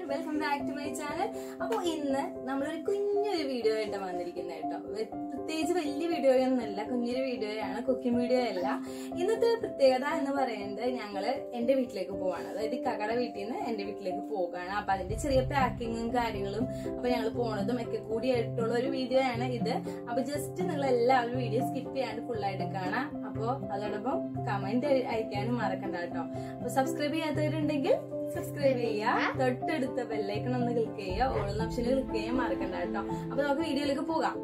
Welcome back to my channel അപ്പോൾ ഇന്ന് നമ്മളൊരു കുഞ്ഞൊരു വീഡിയോ ആയിട്ട് വന്നിരിക്കുന്നത് കേട്ടോ വെ- പ്രത്യേകിച്ച് വലിയ വീഡിയോ ഒന്നുമല്ല കുഞ്ഞൊരു വീഡിയോയാണ് കുക്കിംഗ് വീഡിയോ അല്ല ഇന്നത്തെ പ്രത്യേകത എന്ന് പറയുന്നത് ഞങ്ങള് എന്റെ വീട്ടിലേക്ക് പോവാണ് അതായത് കകയുടെ വീട്ടിൽ നിന്ന് എന്റെ വീട്ടിലേക്ക് പോവുകയാണ് അപ്പൊ അതിന്റെ ചെറിയ പാക്കിങ്ങും കാര്യങ്ങളും അപ്പൊ ഞങ്ങൾ പോണതും ഒക്കെ കൂടി ആയിട്ടുള്ള ഒരു വീഡിയോ ആണ് ഇത് അപ്പൊ ജസ്റ്റ് നിങ്ങൾ എല്ലാവരും വീഡിയോ സ്കിപ്പ് ചെയ്യാണ്ട് full ആയിട്ട് കാണാം അപ്പോ അതോടൊപ്പം കമന്റ് അയക്കാനും മറക്കണ്ട കേട്ടോ അപ്പൊ സബ്സ്ക്രൈബ് ചെയ്യാത്തവരുണ്ടെങ്കിൽ സബ്സ്ക്രൈബ് ചെയ്യുക തൊട്ടടുത്ത ബെല്ലൈക്കൺ ഒന്ന് ക്ലിക്ക് ചെയ്യുക ഓൾ ഓപ്ഷനിൽ ക്ലിക്ക് ചെയ്യാൻ മറക്കണ്ട കേട്ടോ അപ്പൊ നമുക്ക് വീഡിയോയിലേക്ക് പോകാം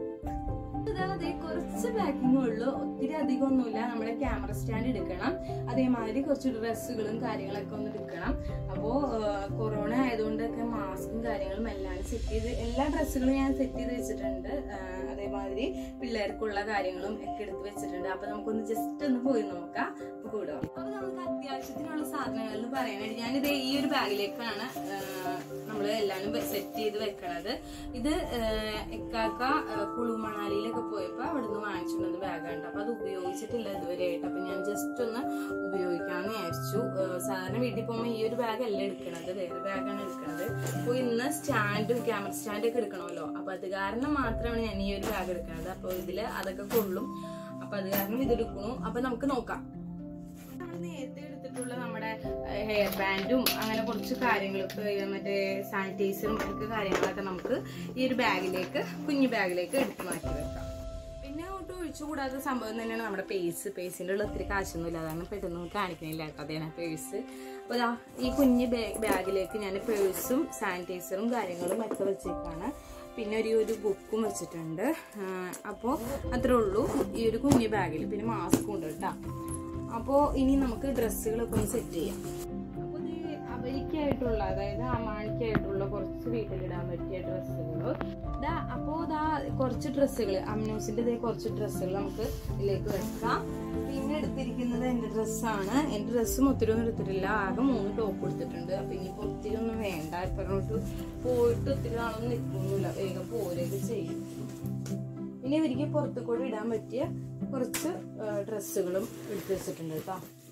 ഇതാ ദേ കുറച്ച് പാക്കിംഗ് ഉള്ളൂ ഒത്തിരി അധികം ഒന്നുമില്ല നമ്മുടെ ക്യാമറ സ്റ്റാൻഡ് എടുക്കണം അതേമാതിരി കുറച്ച് ഡ്രസ്സുകളും കാര്യങ്ങളൊക്കെ ഒന്ന് എടുക്കണം അപ്പോ കൊറോണ ആയതുകൊണ്ടൊക്കെ മാസ്കും കാര്യങ്ങളും എല്ലാം സെറ്റ് ചെയ്ത് എല്ലാ ഡ്രസ്സുകളും ഞാൻ സെറ്റ് ചെയ്ത് വെച്ചിട്ടുണ്ട് ആ, അതേമാതിരി പിള്ളേർക്കുള്ള കാര്യങ്ങളും ഒക്കെ എടുത്ത് വെച്ചിട്ടുണ്ട് അപ്പൊ നമുക്കൊന്ന് ജസ്റ്റ് ഒന്ന് പോയി നോക്കാം അപ്പൊ കൂടുക അപ്പൊ നമുക്ക് അത്യാവശ്യത്തിനുള്ള സാധനങ്ങൾ എന്ന് പറയാനായിട്ട് ഞാനിത് ഈ ഒരു ബാഗിലേക്കാണ് നമ്മൾ എല്ലാവരും സെറ്റ് ചെയ്ത് വെക്കണത് ഇത് ആഹ് ഇക്കാക്ക ആഹ് കുളു മണാലിയിലൊക്കെ പോയപ്പോ അവിടുന്ന് വാങ്ങിച്ചുകൊണ്ടത് ബാഗാണ് അപ്പൊ അത് ഉപയോഗിച്ചിട്ടില്ല ഇതുവരെയായിട്ട് അപ്പൊ ഞാൻ ജസ്റ്റ് ഒന്ന് ഉപയോഗിക്കാന്ന് വിചാരിച്ചു ആഹ് സാധാരണ വീട്ടിൽ പോകുമ്പോൾ ഈ ഒരു ബാഗ് അല്ല എടുക്കണത് വേറെ ബാഗാണ് എടുക്കണത് അപ്പൊ ഇന്ന് സ്റ്റാൻഡും ക്യാമറ സ്റ്റാൻഡ് ഒക്കെ എടുക്കണമല്ലോ അപ്പൊ അത് കാരണം മാത്രമാണ് ഞാൻ ഈ ഒരു ബാഗ് എടുക്കണത് അപ്പൊ ഇതില് അതൊക്കെ കൊള്ളും അപ്പൊ അത് കാരണം ഇത് എടുക്കണു അപ്പൊ നമുക്ക് നോക്കാം നമ്മൾ നേരത്തെ എടുത്തിട്ടുള്ള നമ്മുടെ ഹെയർ ബാൻഡും അങ്ങനെ കുറച്ച് കാര്യങ്ങളൊക്കെ ഏ, മറ്റേ സാനിറ്റൈസറും ഒക്കെ കാര്യങ്ങളൊക്കെ നമുക്ക് ഈ ഒരു ബാഗിലേക്ക് കുഞ്ഞു ബാഗിലേക്ക് എടുത്തു മാറ്റി വെക്കാം പിന്നെ ഒട്ടും ഒഴിച്ചുകൂടാത്ത സംഭവം തന്നെയാണ് നമ്മുടെ പേഴ്സ് പേഴ്സിൻ്റെ ഉള്ള ഒത്തിരി കാശൊന്നുമില്ല അതാണ് പെട്ടെന്ന് കാണിക്കുന്നില്ല കേട്ടോ അതേനെ പേഴ്സ് അപ്പോൾ ഇതാ ഈ കുഞ്ഞ് ബാഗിലേക്ക് ഞാൻ പേഴ്സും സാനിറ്റൈസറും കാര്യങ്ങളും ഒക്കെ വെച്ചേക്കാണ് പിന്നെ ഒരു ഒരു ബുക്കും വെച്ചിട്ടുണ്ട് അപ്പോൾ അത്രേ ഉള്ളൂ ഈ ഒരു കുഞ്ഞു ബാഗിൽ പിന്നെ മാസ്കും ഉണ്ട് കേട്ടോ അപ്പോൾ ഇനി നമുക്ക് ഡ്രസ്സുകളൊക്കെ ഒന്ന് സെറ്റ് ചെയ്യാം അപ്പോൾ ഇത് അവരിക്കായിട്ടുള്ള അതായത് അമാണിക്കായിട്ടുള്ള കുറച്ച് വീട്ടിലിടാൻ പറ്റിയ ഡ്രസ്സുകൾ ഇതാ അപ്പോൾ ഇതാ കുറച്ച് ഡ്രസ്സുകൾ അമ്നൂസിന്റെ ഇതേ കുറച്ച് ഡ്രസ്സുകൾ നമുക്ക് ഇതിലേക്ക് വെക്കാം പിന്നെ എടുത്തിരിക്കുന്നത് എൻ്റെ ഡ്രസ്സാണ് എൻ്റെ ഡ്രസ്സും ഒത്തിരി ഒന്നും എടുത്തിട്ടില്ല ആകെ മൂന്ന് ടോപ്പ് എടുത്തിട്ടുണ്ട് അപ്പം ഇനിയിപ്പോൾ ഒത്തിരി ഒന്നും വേണ്ട ഇപ്പം അങ്ങോട്ട് പോയിട്ട് ഒത്തിരി നാളൊന്നും നിൽക്കുന്നില്ല വേഗം പോരൊക്കെ ചെയ്യും പിന്നെ ഇവർക്ക് പുറത്തു കൂടെ ഇടാൻ പറ്റിയ കുറച്ച് ഡ്രസ്സുകളും എടുത്തു വെച്ചിട്ടുണ്ട് കേട്ടോ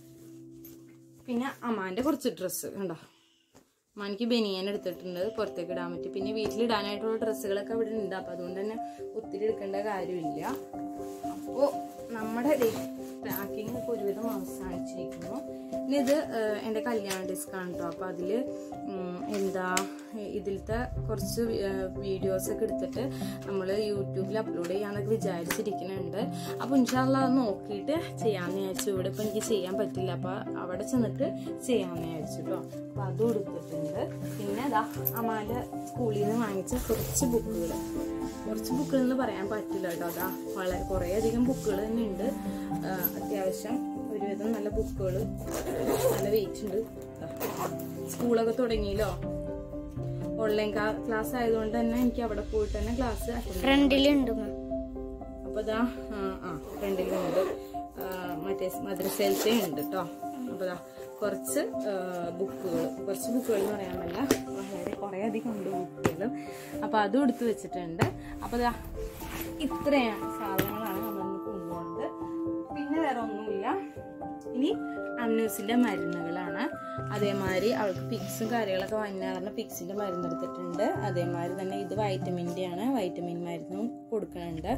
പിന്നെ അമ്മാന്റെ കുറച്ച് ഡ്രസ്സ് കണ്ടോ അമ്മാനിക്ക് ബനിയൻ എടുത്തിട്ടുണ്ട് പുറത്തേക്ക് ഇടാൻ പറ്റി പിന്നെ വീട്ടിലിടാനായിട്ടുള്ള ഡ്രസ്സുകളൊക്കെ ഇവിടെ ഉണ്ട് അപ്പം അതുകൊണ്ട് തന്നെ ഒത്തിരി എടുക്കേണ്ട കാര്യമില്ല അപ്പോൾ നമ്മുടെ പാക്കിംഗ് ഒക്കെ ഒരുവിധം അവസാനിച്ചിരിക്കുന്നു പിന്നെ ഇത് ഏഹ്, എൻ്റെ കല്യാണ ഡിസ്കാണ് കേട്ടോ അപ്പോൾ അതിൽ എന്താ ഇതിലത്തെ കുറച്ച് വീഡിയോസ് ഒക്കെ എടുത്തിട്ട് നമ്മൾ യൂട്യൂബിൽ അപ്ലോഡ് ചെയ്യാന്നൊക്കെ വിചാരിച്ചിരിക്കുന്നുണ്ട് അപ്പോൾ ഇൻഷാല്ല അത് നോക്കിയിട്ട് ചെയ്യാമെന്ന് വിചാരിച്ചു ഇവിടെ ഇപ്പം എനിക്ക് ചെയ്യാൻ പറ്റില്ല അപ്പോൾ അവിടെ ചെന്നിട്ട് ചെയ്യാമെന്ന് വിചാരിച്ചു കേട്ടോ അപ്പോൾ അതും എടുത്തിട്ടുണ്ട് പിന്നെ അതാ അമാൻ്റെ സ്കൂളിൽ നിന്ന് വാങ്ങിച്ച കുറച്ച് ബുക്കുകൾ കുറച്ച് ബുക്കുകൾ എന്ന് പറയാൻ പറ്റില്ല കേട്ടോ അതാ വളരെ കുറേ അധികം ബുക്കുകൾ തന്നെ ഉണ്ട് ആ, അത്യാവശ്യം ഒരുവിധം നല്ല ബുക്കുകൾ നല്ല വെയിറ്റ് ഉണ്ട് ദാ. സ്കൂളൊക്കെ തുടങ്ങിയല്ലോ ഓൺലൈൻ ക്ലാസ് ആയതുകൊണ്ട് തന്നെ എനിക്ക് അവിടെ പോയിട്ട് തന്നെ ക്ലാസ് അറ്റൻഡ് ഫ്രണ്ടിലുണ്ട് അപ്പൊ ഇതാ ആ, ആ ഫ്രണ്ടിലുണ്ട് ആ, മറ്റേ മദ്രസയിലത്തെ ഉണ്ട് കേട്ടോ അപ്പൊ ഇതാ കുറച്ച് ബുക്കുകൾ കുറച്ച് ബുക്കുകൾ എന്ന് പറയാൻ പറ്റില്ല വളരെ കുറേ അധികം ഉണ്ട് ബുക്കുകൾ അപ്പൊ അതും എടുത്തു വെച്ചിട്ടുണ്ട് അപ്പൊ ഇതാ ഇത്രയാണ് സാധനങ്ങളാണ് നമ്മൾ ഇന്ന് കൊണ്ടുപോകുന്നത് പിന്നെ വേറെ ഒന്നുമില്ല ഇനി അമ്നൂസിന്റെ മരുന്നുകളാണ് അതേമാതിരി അവൾക്ക് പിക്സും കാര്യങ്ങളൊക്കെ വന്ന കാരണം പിക്സിന്റെ മരുന്ന് എടുത്തിട്ടുണ്ട് അതേമാതിരി തന്നെ ഇത് വൈറ്റമിൻ്റെ ആണ് വൈറ്റമിൻ മരുന്നും കൊടുക്കുന്നുണ്ട്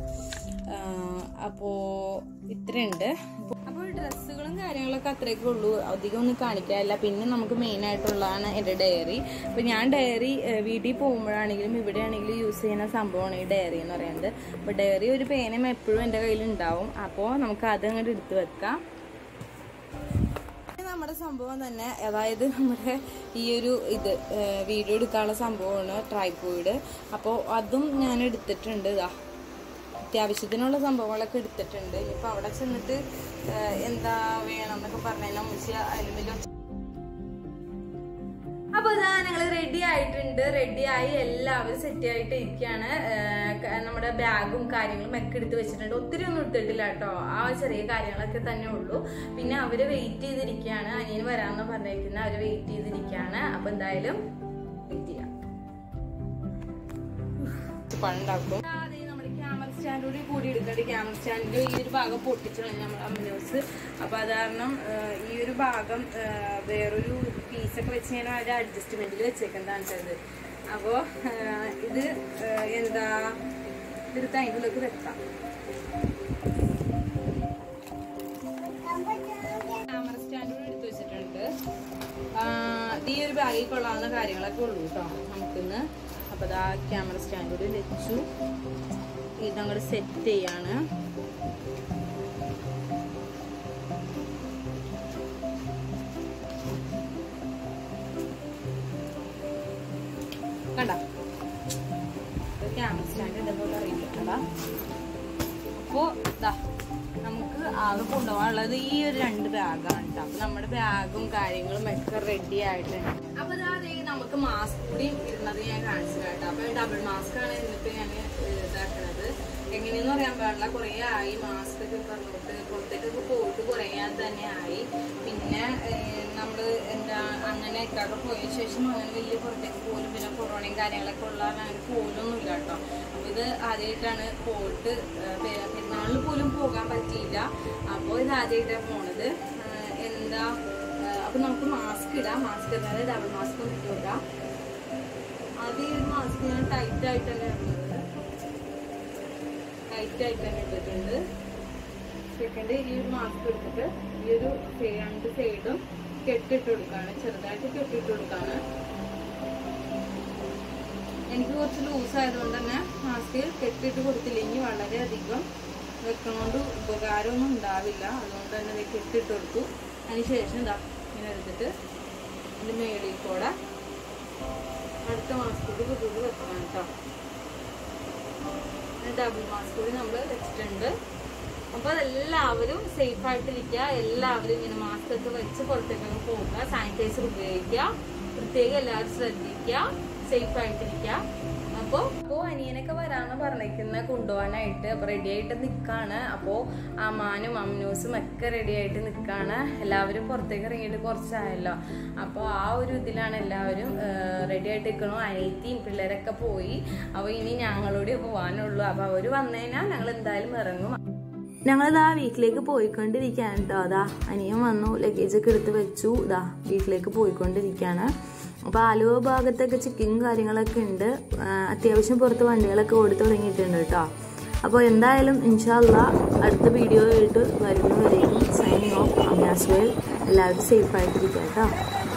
അപ്പോൾ ഇത്രയുണ്ട് അപ്പോൾ ഡ്രസ്സുകളും കാര്യങ്ങളൊക്കെ അത്രയൊക്കെ ഉള്ളൂ അധികം ഒന്നും കാണിക്കാനില്ല പിന്നെ നമുക്ക് മെയിൻ ആയിട്ടുള്ളതാണ് എൻ്റെ ഡയറി അപ്പോൾ ഞാൻ ഡയറി വീട്ടിൽ പോകുമ്പോഴാണെങ്കിലും ഇവിടെ ആണെങ്കിലും യൂസ് ചെയ്യുന്ന സംഭവമാണ് ഈ ഡയറി എന്ന് പറയുന്നത് അപ്പോൾ ഡയറി ഒരു പേനയും എപ്പോഴും എൻ്റെ കയ്യിൽ ഉണ്ടാവും അപ്പോൾ നമുക്ക് അത് അങ്ങോട്ട് എടുത്ത് വെക്കാം ഇത് നമ്മുടെ സംഭവം തന്നെ അതായത് നമ്മുടെ ഈ ഒരു ഇത് ഏഹ് വീഡിയോ എടുക്കാനുള്ള സംഭവമാണ് ട്രൈപോയിഡ് അപ്പോൾ അതും ഞാൻ എടുത്തിട്ടുണ്ട് ഇതാ അത്യാവശ്യത്തിനുള്ള സംഭവങ്ങളൊക്കെ എടുത്തിട്ടുണ്ട് ഇനിയിപ്പോൾ അവിടെ ചെന്നിട്ട് ഏഹ് എന്താ വേണം എന്നൊക്കെ പറഞ്ഞു കഴിഞ്ഞാൽ മുച്ചി അതിലും വലിയ അപ്പൊ ഇതാ ഞങ്ങൾ റെഡി ആയിട്ടുണ്ട് റെഡി ആയി എല്ലാവരും സെറ്റ് ആയിട്ട് ഇരിക്കുകയാണ് ഏഹ് ക- നമ്മുടെ ബാഗും കാര്യങ്ങളും ഒക്കെ എടുത്ത് വെച്ചിട്ടുണ്ട് ഒത്തിരി ഒന്നും എടുത്തിട്ടില്ല കേട്ടോ ആ ചെറിയ കാര്യങ്ങളൊക്കെ തന്നെ ഉള്ളൂ പിന്നെ അവര് വെയിറ്റ് ചെയ്തിരിക്കുകയാണ് അനിയന് വരാമെന്ന് പറഞ്ഞിരിക്കുന്ന അവര് വെയിറ്റ് ചെയ്തിരിക്കുകയാണ് അപ്പൊ എന്തായാലും വെയിറ്റ് ചെയ്യാം പണ്ടാക്കും നമ്മുടെ ക്യാമറ സ്റ്റാൻഡോട് കൂടി എടുക്കേണ്ട ക്യാമറ സ്റ്റാൻഡിന്റെ ഈ ഒരു ഭാഗം പൊട്ടിച്ചാണ് നമ്മൾ അമ്മൂസ് അപ്പൊ അത് കാരണം ആ, ഈ ഒരു ഭാഗം ആ, വേറൊരു പീസൊക്കെ വെച്ച് ഞാൻ അതിന്റെ അഡ്ജസ്റ്റ്മെന്റിൽ വെച്ചേക്കുന്നതാണ് ഇത് അപ്പോ ആ, ഇത് ആ, എന്താ എടുത്ത് അതിൻ്റെ ഉള്ളിലേക്ക് വെക്കാം ക്യാമറ സ്റ്റാൻഡോട് എടുത്ത് വെച്ചിട്ടുണ്ട് ആ, ഇത് ഈ ഒരു ബാഗിൽ കൊള്ളാവുന്ന കാര്യങ്ങളൊക്കെ ഉള്ളൂ കേട്ടോ നമുക്കിന്ന് അപ്പോൾ ഇതാ ക്യാമറ സ്റ്റാൻഡോട് വെച്ചു ഇതങ്ങോട്ട് സെറ്റ് ചെയ്യാണ് കണ്ട ക്യാമറ സ്റ്റാൻഡ് ഇതേപോലെ അറിയില്ല കണ്ട അപ്പോ ഇതാ നമുക്ക് ആകെ കൊണ്ടുപോകാനുള്ളത് ഈ ഒരു രണ്ട് ബാഗാണ് കേട്ടോ അപ്പൊ നമ്മുടെ ബാഗും കാര്യങ്ങളും ഒക്കെ റെഡി ആയിട്ടുണ്ട് അപ്പൊ ഇതാ ദേ നമുക്ക് മാസ്ക് കൂടി ഇടുന്നത് ഞാൻ കാണിച്ചു കേട്ടോ അപ്പൊ ഡബിൾ മാസ്ക് ആണ് എന്നിട്ട് ഞാൻ ഇതാക്കുന്നത് എങ്ങനെയെന്ന് പറയാൻ പാടില്ല കുറേ ആയി മാസ്ക് ഒക്കെ പറഞ്ഞിട്ട് പുറത്തേക്കൊക്കെ പോയിട്ട് കുറേ തന്നെ ആയി പിന്നെ ഏഹ്, നമ്മള് എന്താ അങ്ങനെ ഒക്കെ പോയതിനു ശേഷം അങ്ങനെ വലിയ പുറത്തേക്ക് പോലും പിന്നെ കൊറോണയും കാര്യങ്ങളൊക്കെ ഉള്ള അങ്ങനെ പോലൊന്നുമില്ല കേട്ടോ അപ്പൊ ഇത് ആദ്യമായിട്ടാണ് പോയിട്ട് ഏഹ്, പെ- പെരുന്നാളിന് പോലും പോകാൻ പറ്റിയില്ല അപ്പോൾ ഇത് ആദ്യമായിട്ടാണ് പോണത് ഏഹ്, എന്താ ഏഹ്, അപ്പൊ നമുക്ക് മാസ്ക് ഇടാം മാസ്ക് ഇടാതെ ഡബിൾ മാസ്ക് ഒന്ന് ഇട്ട് കൊടുക്കാം ആദ്യം ഈ ഒരു മാസ്ക് ഞാൻ ടൈറ്റ് ആയിട്ട് തന്നെ ഇടുന്നത് ടൈറ്റ് ആയിട്ട് തന്നെ ഇട്ടിട്ടുണ്ട് സെക്കൻഡ് ഈ ഒരു മാസ്ക് എടുത്തിട്ട് ഈ ഒരു സൈ- രണ്ട് സൈഡും കെട്ടിട്ട് കൊടുക്കാണ് ചെറുതായിട്ട് കെട്ടിട്ട് കൊടുക്കാണ് എനിക്ക് കുറച്ച് ലൂസ് ആയതുകൊണ്ട് തന്നെ മാസ്ക് കെട്ടിട്ട് കൊടുത്തില്ലെങ്കിൽ വളരെയധികം വെക്കണോണ്ട് ഉപകാരമൊന്നും ഉണ്ടാവില്ല അതുകൊണ്ട് തന്നെ ഇത് കെട്ടിട്ട് കൊടുത്തു അതിന് ശേഷം ഇതാ ഇങ്ങനെ എടുത്തിട്ട് ഇതിന്റെ മേളിൽ കൂടെ അടുത്ത മാസ്ക് കൂടി കുട്ടികൾ വെക്കണം കേട്ടോ ഡബിൾ മാസ്ക് കൂടി നമ്മൾ വെച്ചിട്ടുണ്ട് അപ്പൊ എല്ലാവരും സേഫ് ആയിട്ടിരിക്കുക എല്ലാവരും ഇങ്ങനെ മാസ്ക് ഒക്കെ വെച്ച് പുറത്തേക്കൊക്കെ പോകുക സാനിറ്റൈസർ ഉപയോഗിക്കുക പ്രത്യേകം എല്ലാവരും ശ്രദ്ധിക്കുക സേഫ് ആയിട്ടിരിക്കുക അപ്പോ അപ്പോ അനിയനൊക്കെ വരാന്ന് പറഞ്ഞിരിക്കുന്ന കൊണ്ടുപോകാനായിട്ട് അപ്പൊ റെഡി ആയിട്ട് നിക്കാണ് അപ്പോ അമാനും അമ്നൂസും ഒക്കെ റെഡി ആയിട്ട് നിക്കാണ് എല്ലാവരും പുറത്തേക്ക് ഇറങ്ങിയിട്ട് കുറച്ചായല്ലോ അപ്പോൾ ആ ഒരു ഇതിലാണ് എല്ലാവരും റെഡി ആയിട്ട് നിൽക്കണു അനിയത്തിയും പിള്ളേരൊക്കെ പോയി അപ്പോൾ ഇനി ഞങ്ങളോട് പോകാനുള്ളൂ അപ്പോൾ അവർ വന്നു കഴിഞ്ഞാൽ ഞങ്ങൾ എന്തായാലും ഇറങ്ങും ഞങ്ങളിതാ വീട്ടിലേക്ക് പോയിക്കൊണ്ടിരിക്കുകയാണ് കേട്ടോ അതാ അനിയൻ വന്നു ലഗേജ് ഒക്കെ എടുത്ത് വെച്ചു ഇതാ വീട്ടിലേക്ക് പോയിക്കൊണ്ടിരിക്കുകയാണ് അപ്പോൾ ആലുവ ഭാഗത്തൊക്കെ ചെക്കിങ് കാര്യങ്ങളൊക്കെ ഉണ്ട് ആ, അത്യാവശ്യം പുറത്ത് വണ്ടികളൊക്കെ ഓടി തുടങ്ങിയിട്ടുണ്ട് കേട്ടോ അപ്പോൾ എന്തായാലും ഇൻഷാല്ല അടുത്ത വീഡിയോ ആയിട്ട് വരുന്നവരെയും സൈനിങ് ഓഫ് അമ്യാസ് വേൽ എല്ലാവരും സേഫ് ആയിട്ടിരിക്കാം കേട്ടോ